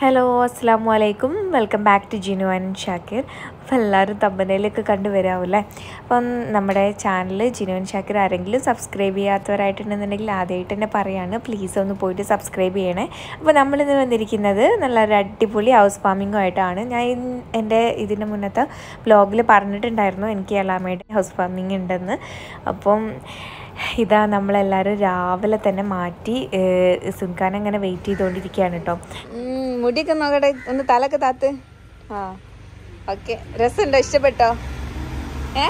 Hello അസ്സാം വലൈക്കും welcome back to Jinu and Shakir അപ്പോൾ എല്ലാവരും തമ്പനയിലൊക്കെ കണ്ടുവരാമല്ലേ അപ്പം നമ്മുടെ ചാനൽ ജിനു ആൻഡ് ഷാക്കിർ ആരെങ്കിലും സബ്സ്ക്രൈബ് ചെയ്യാത്തവരായിട്ടുണ്ടെന്നുണ്ടെങ്കിൽ ആദ്യമായിട്ട് തന്നെ പറയാണ് പ്ലീസ് ഒന്ന് പോയിട്ട് സബ്സ്ക്രൈബ് ചെയ്യണേ അപ്പോൾ നമ്മളിന്ന് വന്നിരിക്കുന്നത് നല്ല ഒരു അടിപൊളി ഹൗസ് ഫാമിങ്ങും ആയിട്ടാണ് ഞാൻ ഇൻ- എൻ്റെ ഇതിന് മുന്നത്തെ ബ്ലോഗിൽ പറഞ്ഞിട്ടുണ്ടായിരുന്നു എനിക്ക് എലാമയുടെ ഹൗസ് ഫാമിംഗ് ഉണ്ടെന്ന് അപ്പം ഇതാ നമ്മളെല്ലാവരും രാവിലെ തന്നെ മാറ്റി സുൻഖാൻ അങ്ങനെ വെയിറ്റ് ചെയ്തുകൊണ്ടിരിക്കുകയാണ് കേട്ടോ ഉം, മുടിയൊക്കെ നോക്കട്ടെ ഒന്ന് തലൊക്കെ താത്ത് ആ ഓക്കെ രസമുണ്ടോ ഇഷ്ടപ്പെട്ടോ ഏ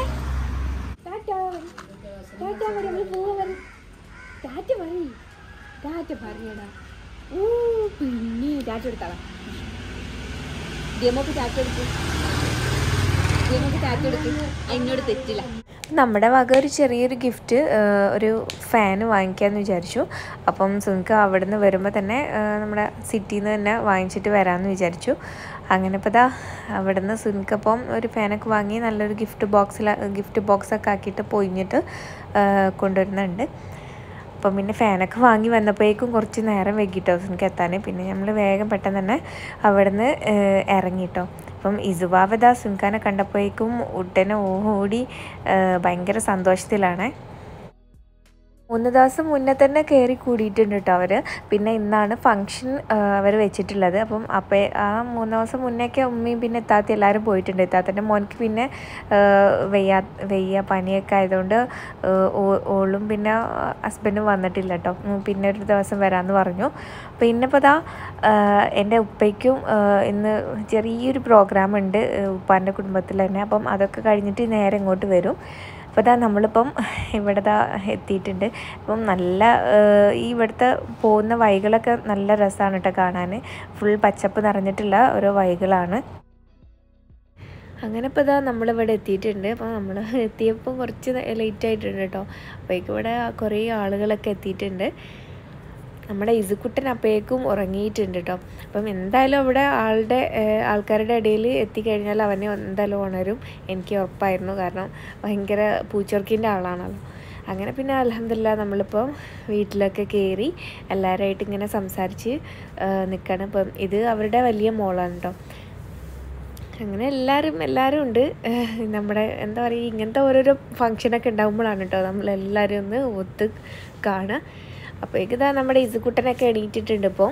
ഡിയമോക്ക് ടാറ്റ എടുക്കും ഡിയമോക്ക് ടാറ്റ എടുക്കും എന്നോട് തെറ്റില്ല നമ്മുടെ വക ഒരു ചെറിയൊരു ഗിഫ്റ്റ് ഒരു ഫാൻ വാങ്ങിക്കാമെന്ന് വിചാരിച്ചു അപ്പം സുൻക്ക് അവിടെ നിന്ന് വരുമ്പോൾ തന്നെ ആ, നമ്മുടെ സിറ്റിയിൽ നിന്ന് തന്നെ വാങ്ങിച്ചിട്ട് വരാമെന്ന് വിചാരിച്ചു അങ്ങനെ ഇപ്പോൾ ദാ അവിടെ നിന്ന് സുൻക്കപ്പം ഒരു ഫാനൊക്കെ വാങ്ങി നല്ലൊരു ഗിഫ്റ്റ് ബോക്സിൽ ഗിഫ്റ്റ് ബോക്സൊക്കെ ആക്കിയിട്ട് പൊയിഞ്ഞിട്ട് ആ, കൊണ്ടുവരുന്നുണ്ട് അപ്പം പിന്നെ ഫാനൊക്കെ വാങ്ങി വന്നപ്പോഴേക്കും കുറച്ച് നേരം വൈകിട്ടോ എനിക്ക് എത്താൻ പിന്നെ നമ്മൾ വേഗം പെട്ടെന്ന് തന്നെ അവിടെ നിന്ന് ഇറങ്ങിട്ടോ അപ്പം ഇസുബാബദ സുൻഖാനെ കണ്ടപ്പോഴേക്കും ഉടനെ ഓടി ഏഹ് ഭയങ്കര സന്തോഷത്തിലാണ് മൂന്ന് ദിവസം മുന്നേ തന്നെ കയറി കൂടിയിട്ടുണ്ട് കേട്ടോ അവർ പിന്നെ ഇന്നാണ് ഫങ്ഷൻ അവർ വെച്ചിട്ടുള്ളത് അപ്പം അപ്പോൾ ആ മൂന്ന് ദിവസം മുന്നേയൊക്കെ ഉമ്മയും പിന്നെ എത്താത്ത എല്ലാവരും പോയിട്ടുണ്ട് എത്താത്തൻ്റെ മോനിക്ക് പിന്നെ ഏഹ് വെയ്യാ വെയ്യ പനിയൊക്കെ ആയതുകൊണ്ട് ഏഹ് ഓ- ഓളും പിന്നെ ഹസ്ബൻഡും വന്നിട്ടില്ല കേട്ടോ ഉം പിന്നെ ഒരു ദിവസം വരാമെന്ന് പറഞ്ഞു പിന്നെ ഇപ്പോൾ ദാ ഏഹ് എൻ്റെ ഉപ്പയ്ക്കും ഏഹ് ഇന്ന് ചെറിയൊരു പ്രോഗ്രാം ഉണ്ട് ഏഹ് ഉപ്പാൻ്റെ കുടുംബത്തിൽ തന്നെ അപ്പം അതൊക്കെ കഴിഞ്ഞിട്ട് നേരെ ഇങ്ങോട്ട് വരും അപ്പോൾ ദാ നമ്മളിപ്പം ഇവിടെ ദാ എത്തിയിട്ടുണ്ട് അപ്പം നല്ല ഏഹ് ഈ ഇവിടുത്തെ പോകുന്ന വഴികളൊക്കെ നല്ല രസമാണ് കേട്ടോ കാണാൻ ഫുൾ പച്ചപ്പ് നിറഞ്ഞിട്ടുള്ള ഓരോ വഴികളാണ് അങ്ങനെ ഇപ്പോൾ ഇതാ നമ്മളിവിടെ എത്തിയിട്ടുണ്ട് അപ്പോൾ നമ്മൾ എത്തിയപ്പോൾ കുറച്ച് ലേറ്റ് ആയിട്ടുണ്ട് കേട്ടോ അപ്പോഴേക്കും ഇവിടെ കുറേ ആളുകളൊക്കെ എത്തിയിട്ടുണ്ട് നമ്മുടെ ഇസുക്കുട്ടൻ അപ്പോഴേക്കും ഉറങ്ങിയിട്ടുണ്ട് കേട്ടോ അപ്പം എന്തായാലും അവിടെ ആളുടെ ഏഹ്, ആൾക്കാരുടെ ഇടയിൽ എത്തിക്കഴിഞ്ഞാൽ അവനെ എന്തായാലും ഉണരും എനിക്ക് ഉറപ്പായിരുന്നു കാരണം ഭയങ്കര പൂച്ചോർക്കിൻ്റെ ആളാണല്ലോ അങ്ങനെ പിന്നെ അലഹമില്ല നമ്മളിപ്പോൾ വീട്ടിലൊക്കെ കയറി എല്ലാവരുമായിട്ട് ഇങ്ങനെ സംസാരിച്ച് നിൽക്കണം ഇപ്പം ഇത് അവരുടെ വലിയ മോളാണ് കേട്ടോ അങ്ങനെ എല്ലാവരും എല്ലാവരും ഉണ്ട് ഏഹ് നമ്മുടെ എന്താ പറയുക ഇങ്ങനത്തെ ഓരോരോ ഫങ്ഷനൊക്കെ ഉണ്ടാകുമ്പോഴാണ് കേട്ടോ നമ്മളെല്ലാവരും ഒന്ന് ഒത്ത് കാണുക അപ്പോഴേക്കും ഇതാ നമ്മുടെ ഇസുക്കുട്ടനൊക്കെ എണീറ്റിട്ടുണ്ട് ഇപ്പോൾ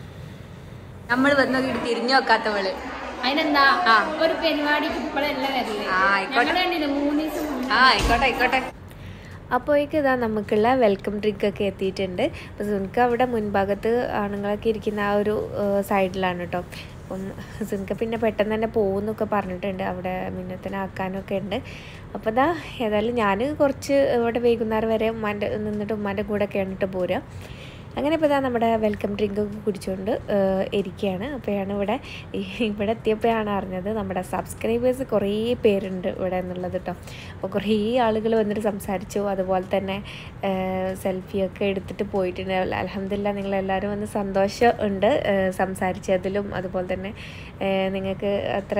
നമ്മൾ വന്ന് നോക്കിയിട്ട് തിരിഞ്ഞു നോക്കാത്തവള് അതിനെന്താ ഒരു പരിപാടിക്ക് ഇപ്പോഴല്ല വരില്ലേ ആ ആയിക്കോട്ടെ ഞങ്ങളുടെ കണ്ടില്ലേ മൂന്ന് ദിവസം മുന്നേ ആ ആയിക്കോട്ടെ ആയിക്കോട്ടെ അപ്പോഴേക്കും ഇതാ നമുക്കുള്ള വെൽക്കം ഡ്രിങ്ക് ഒക്കെ എത്തിയിട്ടുണ്ട് അപ്പോൾ സുൻക അവിടെ മുൻഭാഗത്ത് ആണുങ്ങളൊക്കെ ഇരിക്കുന്ന ആ ഒരു സൈഡിലാണ് കേട്ടോ അപ്പം സുൻക പിന്നെ പെട്ടെന്ന് തന്നെ പോകുന്നൊക്കെ പറഞ്ഞിട്ടുണ്ട് അവിടെ മിന്നത്തിനെ ആക്കാനൊക്കെ ഉണ്ട് അപ്പോൾ ഇതാ ഏതായാലും ഞാൻ കുറച്ച് ഇവിടെ വൈകുന്നേരം വരെ ഉമ്മാൻ്റെ നിന്നിട്ട് ഉമ്മാൻ്റെ കൂടെ ഒക്കെ കേണിട്ട് പോരുക അങ്ങനെ ഇപ്പോൾ ഇതാ നമ്മുടെ വെൽക്കം ഡ്രിങ്ക് ഒക്കെ കുടിച്ചുകൊണ്ട് ഏഹ്, ഇരിക്കുകയാണ് അപ്പോഴാണ് ഇവിടെ ഈ- ഇവിടെ എത്തിയപ്പോഴാണ് അറിഞ്ഞത് നമ്മുടെ സബ്സ്ക്രൈബേഴ്സ് കുറേ പേരുണ്ട് ഇവിടെ എന്നുള്ളത് കേട്ടോ അപ്പോൾ കുറേ ആളുകൾ വന്നിട്ട് സംസാരിച്ചു അതുപോലെ തന്നെ സെൽഫിയൊക്കെ എടുത്തിട്ട് പോയിട്ടുണ്ട് അലഹമില്ല നിങ്ങളെല്ലാവരും വന്ന് സന്തോഷം ഉണ്ട് ഏഹ്, സംസാരിച്ചതിലും അതുപോലെ തന്നെ ഏഹ്, നിങ്ങൾക്ക് അത്ര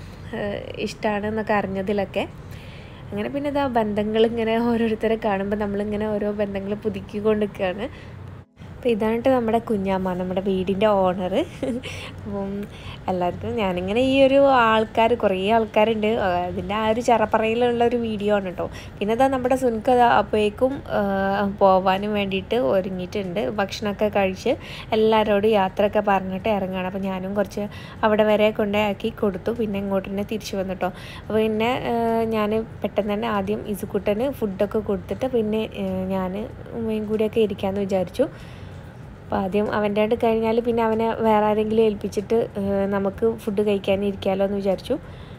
ഇഷ്ടമാണ് എന്നൊക്കെ അറിഞ്ഞതിലൊക്കെ അങ്ങനെ പിന്നെ ഇതാ ബന്ധങ്ങൾ ഇങ്ങനെ ഓരോരുത്തരെ കാണുമ്പോൾ നമ്മളിങ്ങനെ ഓരോ ബന്ധങ്ങൾ പുതുക്കിക്കൊണ്ട് നിൽക്കുകയാണ് അപ്പോൾ ഇതാണ് ട്ടോ നമ്മുടെ കുഞ്ഞാമ്മ നമ്മുടെ വീടിൻ്റെ ഓണർ അപ്പം എല്ലാവർക്കും ഞാനിങ്ങനെ ഈ ഒരു ആൾക്കാർ കുറേ ആൾക്കാരുണ്ട് ആ, അതിൻ്റെ ആ ഒരു ചറപ്പറയിലുള്ള ഒരു വീഡിയോ ആണ് കേട്ടോ പിന്നെ അതാ നമ്മുടെ സുൻകഥ അപ്പോഴേക്കും ആ, പോവാനും വേണ്ടിയിട്ട് ഒരുങ്ങിയിട്ടുണ്ട് ഭക്ഷണമൊക്കെ കഴിച്ച് എല്ലാവരോടും യാത്രയൊക്കെ പറഞ്ഞിട്ട് ഇറങ്ങുകയാണ് അപ്പോൾ ഞാനും കുറച്ച് അവിടെ വരെ കൊണ്ടാക്കി കൊടുത്തു പിന്നെ ഇങ്ങോട്ട് തന്നെ തിരിച്ചു വന്നു കേട്ടോ അപ്പോൾ പിന്നെ ഞാൻ പെട്ടെന്ന് തന്നെ ആദ്യം ഇസുക്കുട്ടന് ഫുഡൊക്കെ കൊടുത്തിട്ട് പിന്നെ ഞാൻ ഉമ്മയും കൂടിയൊക്കെ ഇരിക്കാമെന്ന് വിചാരിച്ചു അപ്പോൾ ആദ്യം അവൻ്റെ ആയിട്ട് കഴിഞ്ഞാൽ പിന്നെ അവനെ വേറെ ആരെങ്കിലും ഏൽപ്പിച്ചിട്ട് ഏഹ്, നമുക്ക് ഫുഡ് കഴിക്കാൻ ഇരിക്കാമല്ലോ എന്ന് വിചാരിച്ചു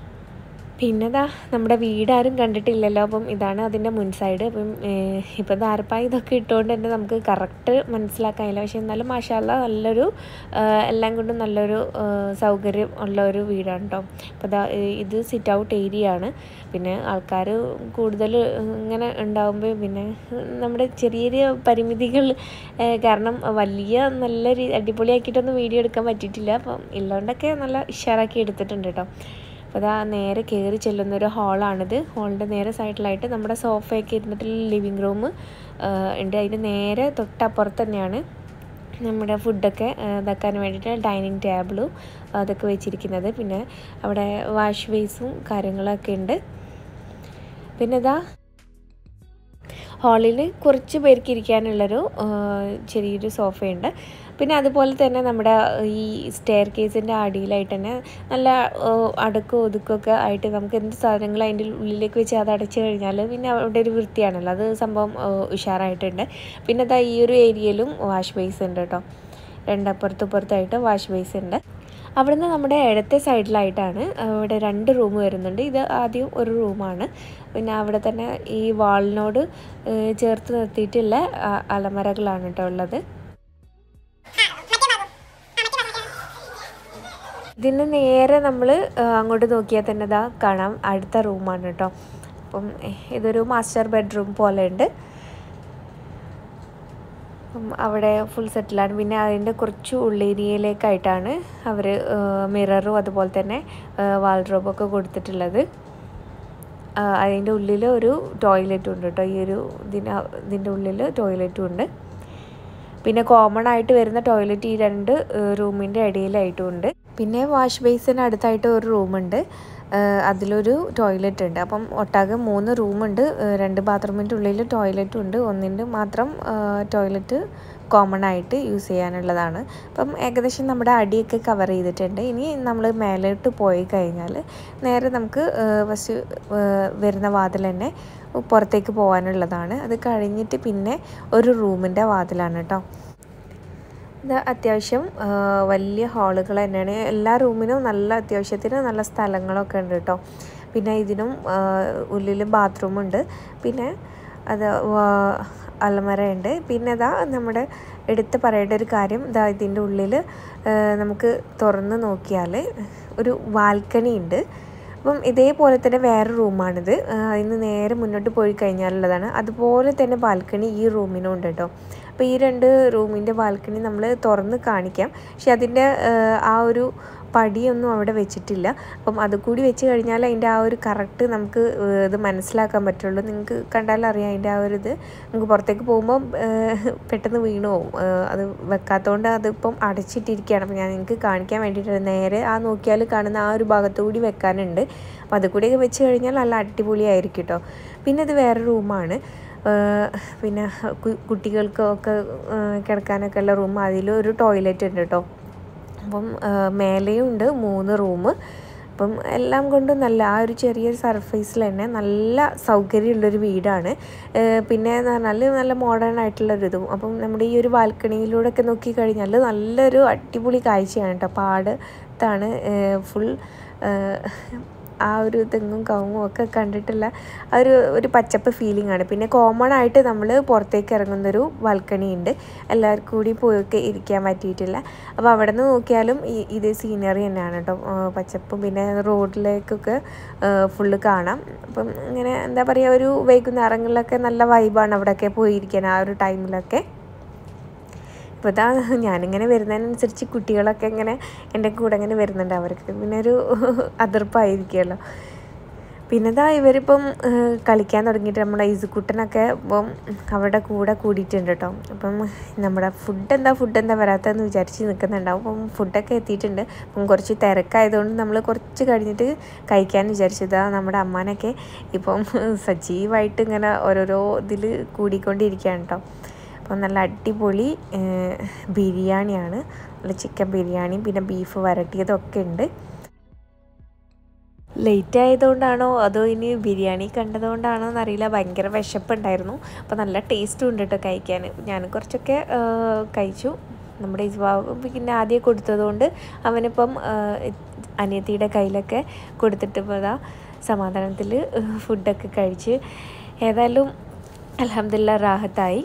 പിന്നെ ദാ നമ്മുടെ വീടാരും കണ്ടിട്ടില്ലല്ലോ അപ്പം ഇതാണ് അതിൻ്റെ മുൻ സൈഡ് അപ്പം ഏഹ്, ഇപ്പം ധാരപ്പായ ഇതൊക്കെ ഇട്ടുകൊണ്ട് തന്നെ നമുക്ക് കറക്റ്റ് മനസ്സിലാക്കാനില്ല പക്ഷേ എന്നാലും മാഷാല്ല നല്ലൊരു ഏഹ്, എല്ലാം കൊണ്ടും നല്ലൊരു ഏഹ്, സൗകര്യം ഉള്ള ഒരു വീടാണ് കേട്ടോ അപ്പോൾ ദാ ഏഹ്, ഇത് സിറ്റ് ഔട്ട് ഏരിയ ആണ് പിന്നെ ആൾക്കാർ കൂടുതൽ ഇങ്ങനെ ഉണ്ടാകുമ്പോൾ പിന്നെ നമ്മുടെ ചെറിയ ചെറിയ പരിമിതികൾ ഏഹ്, കാരണം വലിയ നല്ല രീ അടിപൊളിയാക്കിയിട്ടൊന്നും വീഡിയോ എടുക്കാൻ പറ്റിയിട്ടില്ല അപ്പം ഉള്ളതുകൊണ്ടൊക്കെ നല്ല ഉഷാറാക്കി എടുത്തിട്ടുണ്ട് കേട്ടോ അപ്പോൾ അതാ നേരെ കയറി ചെല്ലുന്ന ഒരു ഹാളാണിത് ഹാളിൻ്റെ നേരെ സൈഡിലായിട്ട് നമ്മുടെ സോഫയൊക്കെ ഇരുന്നിട്ടുള്ള ലിവിങ് റൂം ഉണ്ട് അതിൻ്റെ നേരെ തൊട്ടപ്പുറത്ത് തന്നെയാണ് നമ്മുടെ ഫുഡൊക്കെ ഇതാക്കാൻ വേണ്ടിയിട്ട് ഡൈനിങ് ടേബിളും അതൊക്കെ വെച്ചിരിക്കുന്നത് പിന്നെ അവിടെ വാഷ് ബേസും കാര്യങ്ങളൊക്കെ ഉണ്ട് പിന്നെ ഇതാ ഹാളിൽ കുറച്ച് പേർക്ക് ഇരിക്കാനുള്ളൊരു ആ, ചെറിയൊരു സോഫയുണ്ട് പിന്നെ അതുപോലെ തന്നെ നമ്മുടെ ഈ സ്റ്റെയർ കേസിൻ്റെ അടിയിലായിട്ട് തന്നെ നല്ല ആ, അടുക്കും ഒതുക്കൊക്കെ ആയിട്ട് നമുക്ക് എന്ത് സാധനങ്ങൾ അതിൻ്റെ ഉള്ളിലേക്ക് വെച്ച് അത് അടച്ചു കഴിഞ്ഞാൽ പിന്നെ അവിടെ ഒരു വൃത്തിയാണല്ലോ അത് സംഭവം ആ, ഉഷാറായിട്ടുണ്ട് പിന്നെ ഇതാ ഈ ഒരു ഏരിയയിലും വാഷ് ബേസ് ഉണ്ട് കേട്ടോ രണ്ടപ്പുറത്തും ഇപ്പുറത്തായിട്ട് വാഷ് ബേസ് ഉണ്ട് അവിടുന്ന് നമ്മുടെ ഇടത്തെ സൈഡിലായിട്ടാണ് അവിടെ രണ്ട് റൂം വരുന്നുണ്ട് ഇത് ആദ്യം ഒരു റൂമാണ് പിന്നെ അവിടെ തന്നെ ഈ വാളിനോട് ഏഹ്, ചേർത്ത് നിർത്തിയിട്ടുള്ള അ- അലമറകളാണ് കേട്ടോ ഉള്ളത് ഇതിന് നേരെ നമ്മൾ അങ്ങോട്ട് നോക്കിയാൽ തന്നെ ഇതാ കാണാം അടുത്ത റൂമാണ് കേട്ടോ അപ്പം ഏഹ്, ഇതൊരു മാസ്റ്റർ ബെഡ്റൂം പോലെ ഉണ്ട് അപ്പം അവിടെ ഫുൾ സെറ്റിലാണ് പിന്നെ അതിൻ്റെ കുറച്ച് ഉള്ളേരിയയിലേക്കായിട്ടാണ് അവർ മിററും അതുപോലെ തന്നെ വാൾഡ്രോബൊക്കെ കൊടുത്തിട്ടുള്ളത് ആ, അതിൻ്റെ ഉള്ളിൽ ഒരു ടോയ്ലറ്റും ഉണ്ട് കേട്ടോ ഈ ഒരു ഇതിന് ഇതിൻ്റെ ഉള്ളിൽ ടോയ്ലറ്റും ഉണ്ട് പിന്നെ കോമൺ ആയിട്ട് വരുന്ന ടോയ്ലറ്റ് ഈ രണ്ട് റൂമിൻ്റെ ഇടയിലായിട്ടും ഉണ്ട് പിന്നെ വാഷ് ബേസിന് അടുത്തായിട്ട് ഒരു റൂമുണ്ട് അതിലൊരു ടോയ്ലറ്റ് ഉണ്ട് അപ്പം ഒട്ടാകെ മൂന്ന് റൂമുണ്ട് രണ്ട് ബാത്റൂമിൻ്റെ ഉള്ളിൽ ടോയ്ലറ്റും ഉണ്ട് ഒന്നിൻ്റെ മാത്രം ടോയ്ലറ്റ് കോമൺ ആയിട്ട് യൂസ് ചെയ്യാനുള്ളതാണ് അപ്പം ഏകദേശം നമ്മുടെ അടിയൊക്കെ കവർ ചെയ്തിട്ടുണ്ട് ഇനി നമ്മൾ മേലോട്ട് പോയി കഴിഞ്ഞാൽ നേരെ നമുക്ക് ഫസ്റ്റ് വരുന്ന വാതിൽ തന്നെ പുറത്തേക്ക് പോകാനുള്ളതാണ് അത് കഴിഞ്ഞിട്ട് പിന്നെ ഒരു റൂമിൻ്റെ വാതിലാണ് കേട്ടോ ഇത് അത്യാവശ്യം ആ, വലിയ ഹാളുകൾ തന്നെയാണ് എല്ലാ റൂമിനും നല്ല അത്യാവശ്യത്തിന് നല്ല സ്ഥലങ്ങളൊക്കെ ഉണ്ട് കേട്ടോ പിന്നെ ഇതിനും ഉള്ളിൽ ബാത്റൂമുണ്ട് പിന്നെ അത് വാ- അലമറയുണ്ട് പിന്നെ ഇതാ നമ്മുടെ എടുത്ത് പറയേണ്ട ഒരു കാര്യം ഇതാ ഇതിൻ്റെ ഉള്ളിൽ നമുക്ക് തുറന്ന് നോക്കിയാൽ ഒരു ബാൽക്കണി ഉണ്ട് അപ്പം ഇതേപോലെ തന്നെ വേറെ റൂമാണിത് അതിന് നേരെ മുന്നോട്ട് പോയി കഴിഞ്ഞാലുള്ളതാണ് അതുപോലെ തന്നെ ബാൽക്കണി ഈ റൂമിനും ഉണ്ട് കേട്ടോ അപ്പോൾ ഈ രണ്ട് റൂമിൻ്റെ ബാൽക്കണി നമ്മൾ തുറന്ന് കാണിക്കാം പക്ഷെ അതിൻ്റെ ആ ഒരു പടിയൊന്നും അവിടെ വെച്ചിട്ടില്ല അപ്പം അത് കൂടി വെച്ച് കഴിഞ്ഞാൽ അതിൻ്റെ ആ ഒരു കറക്റ്റ് നമുക്ക് ഏഹ്, ഇത് മനസ്സിലാക്കാൻ പറ്റുള്ളൂ നിങ്ങൾക്ക് കണ്ടാൽ അറിയാം അതിൻ്റെ ആ ഒരു ഇത് നമുക്ക് പുറത്തേക്ക് പോകുമ്പോൾ പെട്ടെന്ന് വീണു പോകും ഏഹ്, അത് വെക്കാത്തതുകൊണ്ട് അതിപ്പം അടച്ചിട്ടിരിക്കുകയാണ് അപ്പോൾ ഞാൻ നിങ്ങൾക്ക് കാണിക്കാൻ വേണ്ടിയിട്ട് നേരെ ആ നോക്കിയാൽ കാണുന്ന ആ ഒരു ഭാഗത്തു കൂടി വെക്കാനുണ്ട് അപ്പോൾ അത് കൂടിയൊക്കെ വെച്ച് കഴിഞ്ഞാൽ നല്ല അടിപൊളിയായിരിക്കും കേട്ടോ പിന്നെ ഇത് വേറെ റൂമാണ് ഏഹ് പിന്നെ കു- കുട്ടികൾക്കൊക്കെ ഏഹ് കിടക്കാനൊക്കെ ഉള്ള റൂം അതിലൊരു ടോയ്ലറ്റ് ഉണ്ട് കേട്ടോ അപ്പം ഏഹ് മേലെയും ഉണ്ട് മൂന്ന് റൂം അപ്പം എല്ലാം കൊണ്ടും നല്ല ആ ഒരു ചെറിയ സർഫേസിൽ തന്നെ നല്ല സൗകര്യമുള്ളൊരു വീടാണ് ഏഹ് പിന്നെ എന്ന് പറഞ്ഞാൽ നല്ല മോഡേൺ ആയിട്ടുള്ളൊരു ഇതും അപ്പം നമ്മുടെ ഈ ഒരു ബാൽക്കണിയിലൂടെ ഒക്കെ നോക്കിക്കഴിഞ്ഞാൽ നല്ലൊരു അടിപൊളി കാഴ്ചയാണ് കേട്ടോ പാടത്താണ് ഫുൾ ആ ഒരു തെങ്ങും കവുങ്ങും ഒക്കെ കണ്ടിട്ടുള്ള ആ ഒരു ഒരു പച്ചപ്പ് ഫീലിംഗ് ആണ് പിന്നെ കോമൺ ആയിട്ട് നമ്മൾ പുറത്തേക്ക് ഇറങ്ങുന്നൊരു ബാൽക്കണി ഉണ്ട് എല്ലാവർക്കും കൂടി പോയൊക്കെ ഇരിക്കാൻ പറ്റിയിട്ടില്ല അപ്പോൾ അവിടെ നിന്ന് നോക്കിയാലും ഈ ഇതേ സീനറി തന്നെയാണ് കേട്ടോ ആ, പച്ചപ്പും പിന്നെ റോഡിലേക്കൊക്കെ ഫുള്ള് കാണാം അപ്പം ഇങ്ങനെ എന്താ പറയുക ഒരു വൈകുന്നേരങ്ങളിലൊക്കെ നല്ല വൈബാണ് അവിടെയൊക്കെ പോയിരിക്കാൻ ആ ഒരു ടൈമിലൊക്കെ ഇപ്പോൾ ഇതാ ഞാനിങ്ങനെ വരുന്നതിനനുസരിച്ച് കുട്ടികളൊക്കെ ഇങ്ങനെ എൻ്റെ കൂടെ ഇങ്ങനെ വരുന്നുണ്ട് അവർക്ക് പിന്നെ ഒരു അതിർപ്പായിരിക്കുമല്ലോ പിന്നെ ഇതാ ഇവരിപ്പം ഏഹ്, കളിക്കാൻ തുടങ്ങിയിട്ട് നമ്മുടെ ഇസുക്കുട്ടനൊക്കെ ഇപ്പം അവരുടെ കൂടെ കൂടിയിട്ടുണ്ട് കേട്ടോ അപ്പം നമ്മുടെ ഫുഡ് എന്താ ഫുഡ് എന്താ വരാത്തതെന്ന് വിചാരിച്ച് നിൽക്കുന്നുണ്ടാവും അപ്പം ഫുഡൊക്കെ എത്തിയിട്ടുണ്ട് അപ്പം കുറച്ച് തിരക്കായതുകൊണ്ട് നമ്മൾ കുറച്ച് കഴിഞ്ഞിട്ട് കഴിക്കാൻ വിചാരിച്ചതാ നമ്മുടെ അമ്മാനൊക്കെ ഇപ്പം സജീവമായിട്ട് ഇങ്ങനെ ഓരോരോ ഇതിൽ കൂടിക്കൊണ്ടിരിക്കുകയാണ് കേട്ടോ അപ്പം നല്ല അടിപൊളി ഏഹ്, ബിരിയാണിയാണ് നല്ല ചിക്കൻ ബിരിയാണി പിന്നെ ബീഫ് വരട്ടിയതൊക്കെ ഉണ്ട് ലേറ്റ് ആയതുകൊണ്ടാണോ അതോ ഇനി ബിരിയാണി കണ്ടതുകൊണ്ടാണോ എന്നറിയില്ല ഭയങ്കര വിശപ്പുണ്ടായിരുന്നു അപ്പോൾ നല്ല ടേസ്റ്റും ഉണ്ട് കേട്ടോ കഴിക്കാൻ ഞാൻ കുറച്ചൊക്കെ ആ, കഴിച്ചു നമ്മുടെ ഇസ്വാവ് പിന്നെ ആദ്യം കൊടുത്തതുകൊണ്ട് അവനിപ്പം ആ, അനിയത്തിയുടെ കയ്യിലൊക്കെ കൊടുത്തിട്ട് ഇപ്പോൾ ഇതാ സമാധാനത്തിൽ ഫുഡൊക്കെ കഴിച്ച് ഏതായാലും അലഹമില്ല റാഹത്തായി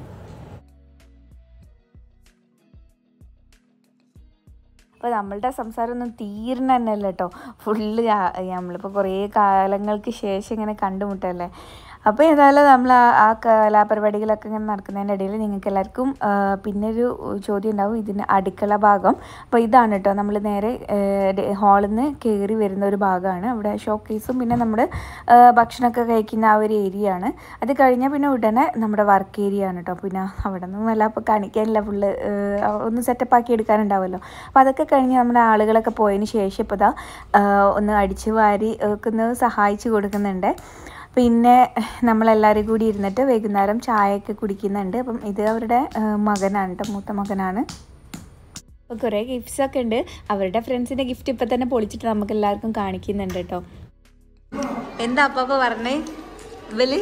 അപ്പോൾ നമ്മളുടെ സംസാരമൊന്നും തീർന്ന തന്നെയല്ല കേട്ടോ ഫുള്ള് നമ്മളിപ്പോൾ കുറേ കാലങ്ങൾക്ക് ശേഷം ഇങ്ങനെ കണ്ടുമുട്ടല്ലേ അപ്പോൾ ഏതായാലും നമ്മൾ ആ ആ കലാപരിപാടികളൊക്കെ ഇങ്ങനെ നടക്കുന്നതിൻ്റെ ഇടയിൽ നിങ്ങൾക്ക് എല്ലാവർക്കും ആ, പിന്നൊരു ചോദ്യം ഉണ്ടാവും ഇതിൻ്റെ അടുക്കള ഭാഗം അപ്പോൾ ഇതാണ് കേട്ടോ നമ്മൾ നേരെ ഹാളിൽ നിന്ന് കയറി വരുന്ന ഒരു ഭാഗമാണ് അവിടെ ഷോക്കേസും പിന്നെ നമ്മുടെ ആ, ഭക്ഷണമൊക്കെ കഴിക്കുന്ന ആ ഒരു ഏരിയ ആണ് അത് കഴിഞ്ഞാൽ പിന്നെ ഉടനെ നമ്മുടെ വർക്ക് ഏരിയ ആണ് കേട്ടോ പിന്നെ അവിടെ നിന്നും വല്ല അപ്പോൾ കാണിക്കാനില്ല ഫുള്ള് ഒന്ന് സെറ്റപ്പ് ആക്കി എടുക്കാനുണ്ടാവുമല്ലോ അപ്പോൾ അതൊക്കെ കഴിഞ്ഞ് നമ്മുടെ ആളുകളൊക്കെ പോയതിന് ശേഷം ഇപ്പോൾ ഇതാ ആ, ഒന്ന് അടിച്ചു വാരി ഒക്കെ ഒന്ന് സഹായിച്ചു കൊടുക്കുന്നുണ്ട് പിന്നെ നമ്മളെല്ലാവരും കൂടി ഇരുന്നിട്ട് വൈകുന്നേരം ചായയൊക്കെ കുടിക്കുന്നുണ്ട് അപ്പം ഇത് അവരുടെ ആ, മകനാണ് കേട്ടോ മൂത്ത മകനാണ് അപ്പോൾ കുറേ ഗിഫ്റ്റ്സ് ഒക്കെ ഉണ്ട് അവരുടെ ഫ്രണ്ട്സിൻ്റെ ഗിഫ്റ്റ് ഇപ്പം തന്നെ പൊളിച്ചിട്ട് നമുക്ക് എല്ലാവർക്കും കാണിക്കുന്നുണ്ട് കേട്ടോ എന്താ അപ്പാപ്പ പറഞ്ഞേ ഇവല്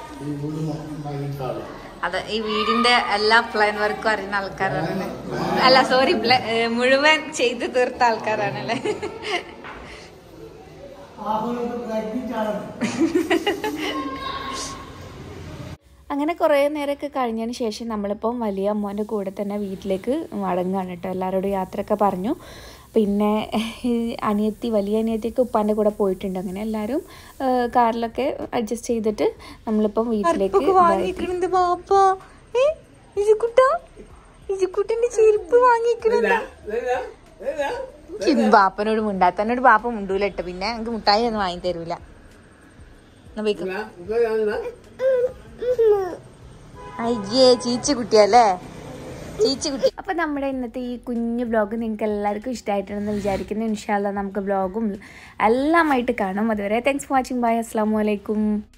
അതെ ഈ വീടിന്റെ എല്ലാ പ്ലാൻ വർക്കും അറിയുന്ന ആൾക്കാരാണ് അല്ല സോറി മുഴുവൻ ചെയ്തു തീർത്ത ആൾക്കാരാണല്ലേ അങ്ങനെ കുറേ നേരമൊക്കെ കഴിഞ്ഞതിന് ശേഷം നമ്മളിപ്പം വലിയ അമ്മോൻ്റെ കൂടെ തന്നെ വീട്ടിലേക്ക് മടങ്ങുകയാണ് കേട്ടോ എല്ലാവരോടും യാത്രയൊക്കെ പറഞ്ഞു പിന്നെ ഈ അനിയത്തി വലിയ അനിയത്തിയൊക്കെ ഉപ്പാൻ്റെ കൂടെ പോയിട്ടുണ്ട് അങ്ങനെ എല്ലാവരും ആ, കാറിലൊക്കെ അഡ്ജസ്റ്റ് ചെയ്തിട്ട് നമ്മളിപ്പം വീട്ടിലേക്ക് ഇതായി. വാങ്ങിക്കണത് പാപ്പ ഇജുക്കുട്ട ഇജുക്കുട്ടിന്റെ ചെരുപ്പ് വാങ്ങിക്കണത് ബാപ്പനോട് മുണ്ടാത്തന്നോട് ബാപ്പ മുണ്ടൂലട്ടോ പിന്നെ എനിക്ക് മുട്ടായി ഒന്നും വാങ്ങി തരൂല എന്നാ പോയിക്കോ. അയ്യേ ചീച്ചു കുട്ടിയല്ലേ ചീച്ചു കുട്ടി അപ്പോൾ നമ്മുടെ ഇന്നത്തെ ഈ കുഞ്ഞു വ്ലോഗ് നിങ്ങൾക്ക് എല്ലാവർക്കും ഇഷ്ടമായിട്ടുണ്ടെന്ന് വിചാരിക്കുന്നു ഇൻഷാല്ല നമുക്ക് വ്ലോഗും എല്ലാമായിട്ട് കാണാം അതുവരെ താങ്ക്സ് ഫോർ വാച്ചിങ് ബൈ അസ്സാം വലൈക്കും